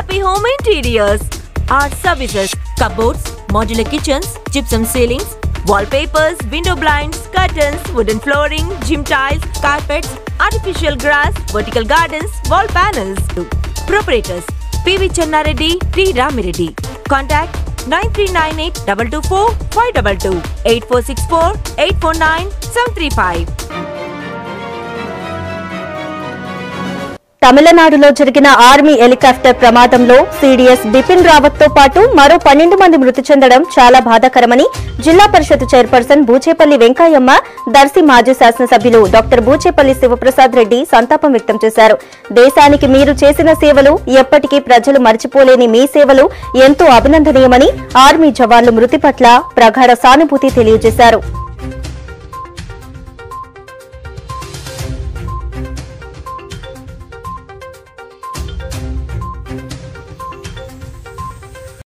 Happy Home Interiors. Our services cupboards, modular kitchens, gypsum ceilings, wallpapers, window blinds, curtains, wooden flooring, gym tiles, carpets, artificial grass, vertical gardens, wall panels. Proprietors PV Channareddy, T. Ramireddy. Contact 9398 224 522 8464 849 735. తమిళనాడులో జరిగిన army helicopter ప్రమాదంలో CDS Bipin Rawat తో పాటు మరో పన్నెండు మంది మృతి చెందడం చాలా బాధాకరమని జిల్లా పరిషత్ చైర్పర్సన్ బూచేపల్లి వెంకయ్యమ్మ దర్శి మాజీ శాసనసభ్యులు డాక్టర్ బూచేపల్లి శివప్రసాద్ రెడ్డి సంతాపం వ్యక్తం చేశారు దేశానికి మీరు చేసిన సేవలు ఎప్పటికీ ప్రజలు మర్చిపోలేని మీ సేవలు ఎంతో అభినందనీయమని ఆర్మీ జవాన్లు మృతి పట్ల ప్రగాఢ సానుభూతి తెలియజేశారు